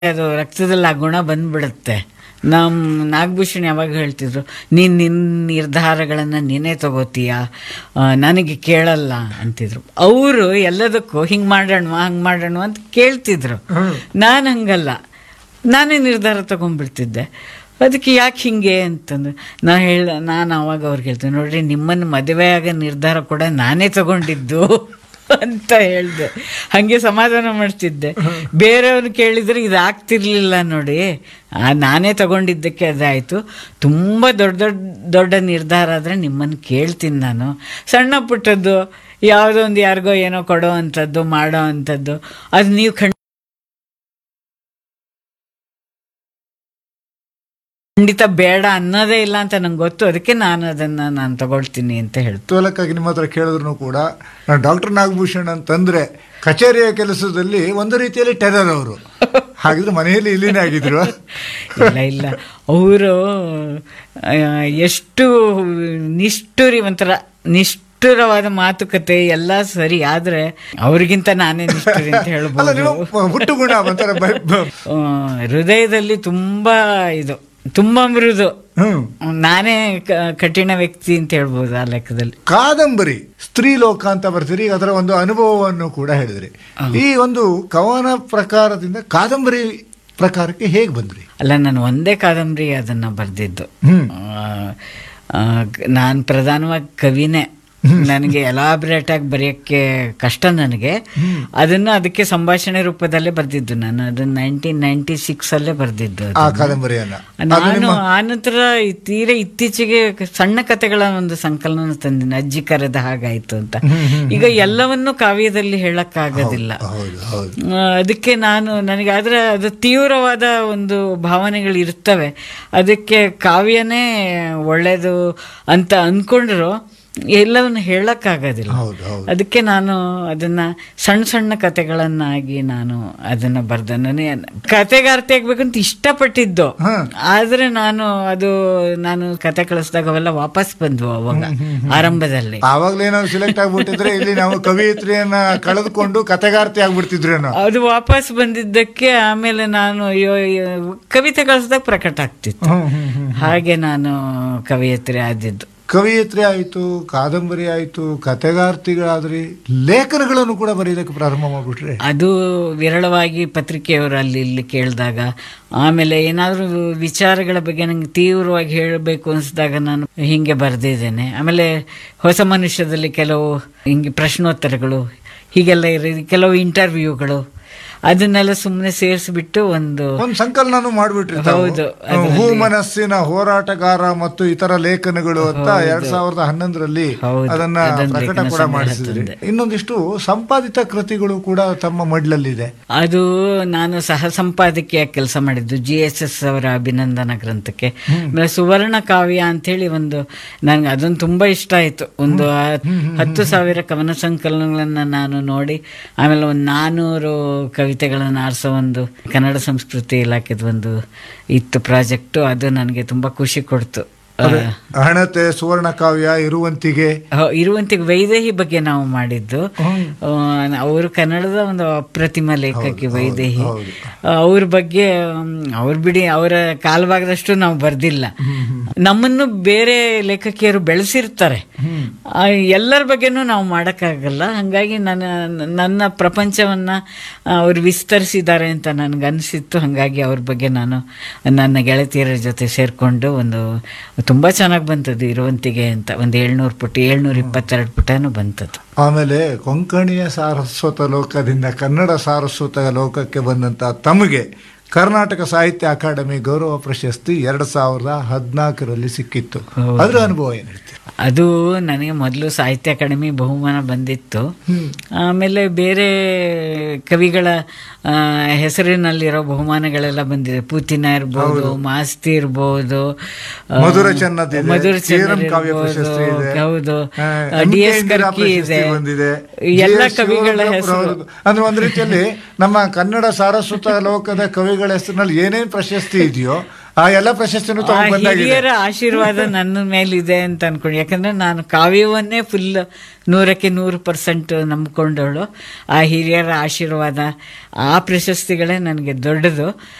ಅದು ರಕ್ತದಲ್ಲಿ ಆ ಗುಣ ಬಂದ್ಬಿಡುತ್ತೆ ನಮ್ಮ ನಾಗಭೂಷಣ್ ಯಾವಾಗ ಹೇಳ್ತಿದ್ರು ನೀನು ನಿನ್ನ ನಿರ್ಧಾರಗಳನ್ನು ನೀನೇ ತಗೋತೀಯ ಆ, ನನಗೆ ಕೇಳಲ್ಲ ಅಂತಿದ್ರು ಅವರು ಎಲ್ಲದಕ್ಕೂ ಹಿಂಗೆ ಮಾಡೋಣ ಹಂಗೆ ಮಾಡೋಣ ಅಂತ ಕೇಳ್ತಿದ್ರು ನಾನು ಹಂಗಲ್ಲ ನಾನೇ ನಿರ್ಧಾರ ತಗೊಂಡ್ಬಿಡ್ತಿದ್ದೆ ಅದಕ್ಕೆ ಯಾಕೆ ಹಿಂಗೆ ಅಂತಂದ್ರೆ ನಾ ಹೇಳ ನಾನು ಅವಾಗ ಅವ್ರಿಗೆ ಹೇಳ್ತೇನೆ ನೋಡ್ರಿ ನಿಮ್ಮನ್ನು ಮದುವೆ ಆಗೋ ನಿರ್ಧಾರ ಕೂಡ ನಾನೇ ತಗೊಂಡಿದ್ದು ಅಂತ ಹೇಳಿದೆ ಹಾಗೆ ಸಮಾಧಾನ ಮಾಡ್ತಿದ್ದೆ ಬೇರೆಯವ್ರು ಕೇಳಿದ್ರೆ ಇದು ಆಗ್ತಿರ್ಲಿಲ್ಲ ನೋಡಿ ಆ, ನಾನೇ ತಗೊಂಡಿದ್ದಕ್ಕೆ ಅದಾಯಿತು ತುಂಬ ದೊಡ್ಡ ದೊಡ್ಡ ದೊಡ್ಡ ನಿರ್ಧಾರ ಆದರೆ ನಿಮ್ಮನ್ನು ಕೇಳ್ತೀನಿ ನಾನು ಸಣ್ಣ ಪುಟ್ಟದ್ದು ಯಾವುದೋ ಒಂದು ಯಾರಿಗೋ ಏನೋ ಕೊಡೋ ಅಂಥದ್ದು ಮಾಡೋ ಅಂಥದ್ದು ಅದು ನೀವು ಖಂಡ ಖಂಡಿತ ಬೇಡ ಅನ್ನೋದೇ ಇಲ್ಲ ಅಂತ ನಂಗೆ ಗೊತ್ತು ಅದಕ್ಕೆ ನಾನು ಅದನ್ನು ನಾನು ತಗೊಳ್ತೀನಿ ಅಂತ ಹೇಳ್ತೀನಿ ಕುತೂಹಲಕ್ಕಾಗಿ ನಿಮ್ಮ ಹತ್ರ ಕೇಳಿದ್ರು ಕೂಡ ಡಾಕ್ಟರ್ ನಾಗಭೂಷಣ್ ಅಂತಂದ್ರೆ ಕಚೇರಿಯ ಕೆಲಸದಲ್ಲಿ ಒಂದು ರೀತಿಯಲ್ಲಿ ಟೆರರ್ ಅವರು ಹಾಗಿದ್ರೆ ಮನೆಯಲ್ಲಿ ಇಲ್ಲಿನೇ ಆಗಿದ್ರು ಇಲ್ಲ ಇಲ್ಲ ಅವರು ಎಷ್ಟು ನಿಷ್ಠುರಿ ಒಂಥರ ನಿಷ್ಠುರವಾದ ಮಾತುಕತೆ ಎಲ್ಲ ಸರಿ ಆದ್ರೆ ಅವ್ರಿಗಿಂತ ನಾನೇ ನಿಷ್ಠುರಿ ಅಂತ ಅಲ್ಲ ಹೇಳ್ಬೋದು ನೀವು ಹುಟ್ಟು ಗುಣ ಒಂಥರ ಬ- ಬ- ಆ, ಹೃದಯದಲ್ಲಿ ತುಂಬಾ ಇದು ತುಂಬಾ ಮೃದು ಹ್ಮ್ ನಾನೇ ಕ- ಕಠಿಣ ವ್ಯಕ್ತಿ ಅಂತ ಹೇಳ್ಬೋದು ಆ ಲೆಕ್ಕದಲ್ಲಿ ಕಾದಂಬರಿ ಸ್ತ್ರೀ ಲೋಕ ಅಂತ ಬರ್ತೀರಿ ಈಗ ಅದರ ಒಂದು ಅನುಭವವನ್ನು ಕೂಡ ಹೇಳಿದ್ರಿ ಈ ಒಂದು ಕವನ ಪ್ರಕಾರದಿಂದ ಕಾದಂಬರಿ ಪ್ರಕಾರಕ್ಕೆ ಹೇಗೆ ಬಂದ್ರಿ ಅಲ್ಲ ನಾನು ಒಂದೇ ಕಾದಂಬರಿ ಅದನ್ನ ಬರೆದಿದ್ದು ಹ್ಮ್ ನಾನು ಪ್ರಧಾನವಾಗಿ ಕವಿನೇ ನನಗೆ ಎಲಾಬ್ರೇಟ್ ಆಗಿ ಬರೆಯೋಕ್ಕೆ ಕಷ್ಟ ನನಗೆ ಅದನ್ನ ಅದಕ್ಕೆ ಸಂಭಾಷಣೆ ರೂಪದಲ್ಲೇ ಬರೆದಿದ್ದು ನಾನು ಅದನ್ನ ನೈನ್ಟೀನ್ ನೈನ್ಟಿ ಸಿಕ್ಸ್ ಅಲ್ಲೇ ಬರೆದಿದ್ದು ಆ ಕಾದಂಬರಿಯನ್ನ ನಾನು ಆನಂತರ ಈ ತೀರಾ ಇತ್ತೀಚೆಗೆ ಸಣ್ಣ ಕಥೆಗಳ ಒಂದು ಸಂಕಲನ ತಂದಿನಿ ಅಜ್ಜಿ ಕರೆದ ಹಾಗಾಯ್ತು ಅಂತ ಈಗ ಎಲ್ಲವನ್ನೂ ಕಾವ್ಯದಲ್ಲಿ ಹೇಳಕ್ಕಾಗೋದಿಲ್ಲ ಹೌದು ಹೌದು ಆ, ಅದಕ್ಕೆ ನಾನು ನನಗೆ ಆದರೆ ಅದು ತೀವ್ರವಾದ ಒಂದು ಭಾವನೆಗಳು ಇರ್ತವೆ ಅದಕ್ಕೆ ಕಾವ್ಯನೇ ಒಳ್ಳೆಯದು ಅಂತ ಅಂದ್ಕೊಂಡ್ರು ಎಲ್ಲವನ್ನು ಹೇಳಕ್ಕಾಗೋದಿಲ್ಲ ಹೌದು ಹೌದು ಅದಕ್ಕೆ ನಾನು ಅದನ್ನ ಸಣ್ಣ ಸಣ್ಣ ಕತೆಗಳನ್ನಾಗಿ ನಾನು ಅದನ್ನ ಬರ್ದೆ ನನಗೆ ಕತೆಗಾರ್ತಿ ಆಗ್ಬೇಕಂತ ಇಷ್ಟಪಟ್ಟಿದ್ದು ಆದ್ರೆ ನಾನು ಅದು ನಾನು ಕತೆ ಕಳಿಸಿದಾಗ ಅವೆಲ್ಲ ವಾಪಸ್ ಬಂದ್ವು ಅವಾಗ ಆರಂಭದಲ್ಲಿ ಆವಾಗ್ಲೇ ನಾವು ಸಿಲೆಕ್ಟ್ ಆಗ್ಬಿಟ್ಟಿದ್ರೆ ಇಲ್ಲಿ ನಾವು ಕವಿಯತ್ರಿಯನ್ನ ಕಳೆದುಕೊಂಡು ಕತೆಗಾರ್ತಿ ಆಗ್ಬಿಡ್ತಿದ್ರೇನೋ ಅದು ವಾಪಸ್ ಬಂದಿದ್ದಕ್ಕೆ ಆಮೇಲೆ ನಾನು ಅಯ್ಯೋ ಅಯ್ಯೋ, ಕವಿತೆ ಕಳಿಸಿದಾಗ ಪ್ರಕಟ ಆಗ್ತಿತ್ತು ಹಾಗೆ ನಾನು ಕವಿಯತ್ರಿ ಆದಿದ್ದು ಕವಿಯತ್ರಿ ಆಯ್ತು ಕಾದಂಬರಿ ಆಯ್ತು ಕತೆಗಾರ್ತಿಗಳಾದ್ರಿ ಲೇಖನಗಳನ್ನು ಕೂಡ ಬರೆಯೋದಕ್ಕೆ ಪ್ರಾರಂಭ ಮಾಡ್ಬಿಟ್ರೆ ಅದು ವಿರಳವಾಗಿ ಪತ್ರಿಕೆಯವರು ಅಲ್ಲಿ ಇಲ್ಲಿ ಕೇಳಿದಾಗ ಆಮೇಲೆ ಏನಾದರೂ ವಿಚಾರಗಳ ಬಗ್ಗೆ ನಂಗೆ ತೀವ್ರವಾಗಿ ಹೇಳಬೇಕು ಅನಿಸಿದಾಗ ನಾನು ಹಿಂಗೆ ಬರೆದಿದ್ದೇನೆ ಆಮೇಲೆ ಹೊಸ ಮನುಷ್ಯದಲ್ಲಿ ಕೆಲವು ಹಿಂಗೆ ಪ್ರಶ್ನೋತ್ತರಗಳು ಹೀಗೆಲ್ಲ ಇರೋ ಕೆಲವು ಇಂಟರ್ವ್ಯೂಗಳು ಅದನ್ನೆಲ್ಲ ಸುಮ್ಮನೆ ಸೇರಿಸ್ಬಿಟ್ಟು ಒಂದು ಒಂದು ಸಂಕಲನನು ಮಾಡ್ಬಿಟ್ರಿ ತಾವು. ಹೌದು, ಹೂ ಮನಸ್ಸಿನ ಹೋರಾಟಗಾರ ಮತ್ತು ಇತರ ಲೇಖನಗಳು ಅಂತ ಎರಡ್ ಸಾವಿರದ ಹನ್ನೊಂದರಲ್ಲಿ ಹೌದು, ಅದನ್ನ ಅದನ್ನ ಪ್ರಕಟ ಲೇಖನ ಕೂಡ ಸಂಗ್ರಹ ಮಾಡಿಸಿದ್ರಿ ತಂದೆ. ಇನ್ನೊಂದಿಷ್ಟು ಸಂಪಾದಿತ ಕೃತಿಗಳು ಕೂಡ ತಮ್ಮ ಮಡ್ಲಲ್ಲಿದೆ ಅದು ನಾನು ಸಹ ಸಂಪಾದಕಿಯಾಗಿ ಕೆಲಸ ಮಾಡಿದ್ದು ಜಿ ಎಸ್ ಎಸ್ ಅವರ ಅಭಿನಂದನಾ ಗ್ರಂಥಕ್ಕೆ ಆಮೇಲೆ ಸುವರ್ಣ ಕಾವ್ಯ ಅಂತೇಳಿ ಒಂದು ನನಗೆ ಅದೊಂದು ತುಂಬಾ ಇಷ್ಟ ಆಯಿತು ಒಂದು ಹ- ಹತ್ತು ಸಾವಿರ ಕವನ ಸಂಕಲನಗಳನ್ನ ನಾನು ನೋಡಿ ಆಮೇಲೆ ಒಂದು ನಾನೂರು ಕವಿತೆಗಳನ್ನು ಆರಿಸೋ ಒಂದು ಕನ್ನಡ ಸಂಸ್ಕೃತಿ ಇಲಾಖೆದ ಒಂದು ಇತ್ತು ಪ್ರಾಜೆಕ್ಟು ಅದು ನನಗೆ ತುಂಬಾ ಖುಷಿ ಕೊಡ್ತು ಆ, ಹಣತೆ ಸುವರ್ಣ ಕಾವ್ಯ ಇರುವಂತಿಗೆ ಹ- ಇರುವಂತಿಗೆ ವೈದೇಹಿ ಬಗ್ಗೆ ನಾವು ಮಾಡಿದ್ದು ಅವರು ಕನ್ನಡದ ಒಂದು ಅಪ್ರತಿಮ ಲೇಖಕಿ ವೈದೇಹಿ ಹೌದು. ಅವ್ರ ಬಗ್ಗೆ ಅವ್ರ ಬಿಡಿ ಅವರ ಕಾಲಭಾಗದಷ್ಟು ನಾವು ಬರ್ದಿಲ್ಲ ನಮ್ಮನ್ನು ಬೇರೆ ಲೇಖಕಿಯರು ಬೆಳೆಸಿರ್ತಾರೆ ಆ, ಎಲ್ಲರ ಬಗ್ಗೆನೂ ನಾವು ಮಾಡೋಕ್ಕಾಗಲ್ಲ ಹಾಗಾಗಿ ನನ್ನ ನನ್ನ ಪ್ರಪಂಚವನ್ನ ಅವ್ರು ವಿಸ್ತರಿಸಿದ್ದಾರೆ ಅಂತ ನನಗೆ ಅನಿಸಿತ್ತು ಹಾಗಾಗಿ ಅವ್ರ ಬಗ್ಗೆ ನಾನು ನನ್ನ ಗೆಳತಿಯರ ಜೊತೆ ಸೇರಿಕೊಂಡು ಒಂದು ತುಂಬ ಚೆನ್ನಾಗಿ ಬಂತದ್ದು ಇರುವಂತಿಗೆ ಅಂತ ಒಂದು ಏಳ್ನೂರು ಪುಟ ಏಳ್ನೂರ ಇಪ್ಪತ್ತೆರಡು ಪುಟನೂ ಬಂತದ್ದು ಆಮೇಲೆ ಕೊಂಕಣಿಯ ಸಾರಸ್ವತ ಲೋಕದಿಂದ ಕನ್ನಡ ಸಾರಸ್ವತ ಲೋಕಕ್ಕೆ ಬಂದಂತ ತಮಗೆ ಕರ್ನಾಟಕ ಸಾಹಿತ್ಯ ಅಕಾಡೆಮಿ ಗೌರವ ಪ್ರಶಸ್ತಿ ಎರಡ್ ಸಾವಿರದ ಹದಿನಾಲ್ಕರಲ್ಲಿ ಸಿಕ್ಕಿತ್ತು ಅದ್ರ ಅನುಭವ ಏನ್ ಹೇಳ್ತೀರಿ ಅದು ನನಗೆ ಮೊದಲು ಸಾಹಿತ್ಯ ಅಕಾಡೆಮಿ ಬಹುಮಾನ ಬಂದಿತ್ತು ಆಮೇಲೆ ಬೇರೆ ಕವಿಗಳ ಆ, ಹೆಸರಿನಲ್ಲಿರೋ ಬಹುಮಾನಗಳೆಲ್ಲ ಬಂದಿದೆ ಪೂತಿನ ಇರ್ಬೋದು ಮಾಸ್ತಿ ಇರ್ಬೋದು ಆ, ಮಧುರ ಚೆನ್ನದಿದೆ, ಮಧುರ ಚೇರಂ ಚೆನ್ನರ್ ಕಾವ್ಯ ಇರ್ಬೋದು, ಪ್ರಶಸ್ತಿ ಇದೆ. ಹೌದು ಆ, D M K S Indira Karki ಪ್ರಶಸ್ತಿ ಇದೆ ಬಂದಿದೆ ಎಲ್ಲ ಜಿ ಎಸ್ ಕವಿಗಳ ಶಿವರುದ್ರಪ್ಪ ಹೆಸರು ಅವ್ರದ್ದು. ಅಂದ್ರೆ ಒಂದ್ ರೀತಿಯಲ್ಲಿ ನಮ್ಮ ಕನ್ನಡ ಸಾರಸ್ವತ ಲೋಕದ ಕವಿಗಳ ಹೆಸರಿನಲ್ಲಿ ಏನೇನ್ ಪ್ರಶಸ್ತಿ ಇದೆಯೋ ಆ ಎಲ್ಲ ಪ್ರಶಸ್ತಿನೂ ಆ ತಗೊಂಡ್ ಬಂದಾಗಿದೆ ಹಿರಿಯರ ಆಶೀರ್ವಾದ ನನ್ನ ಮೇಲಿದೆ ಅಂತ ಅನ್ಕೊಂಡು ಯಾಕಂದ್ರೆ ನಾನು ಕಾವ್ಯವನ್ನೇ ಫುಲ್ ನೂರಕ್ಕೆ ನೂರು ಪರ್ಸೆಂಟ್ ನಂಬ್ಕೊಂಡವಳು ಆ ಹಿರಿಯರ ಆಶೀರ್ವಾದ ಆ ಪ್ರಶಸ್ತಿಗಳೇ ನನಗೆ ದೊಡ್ಡದು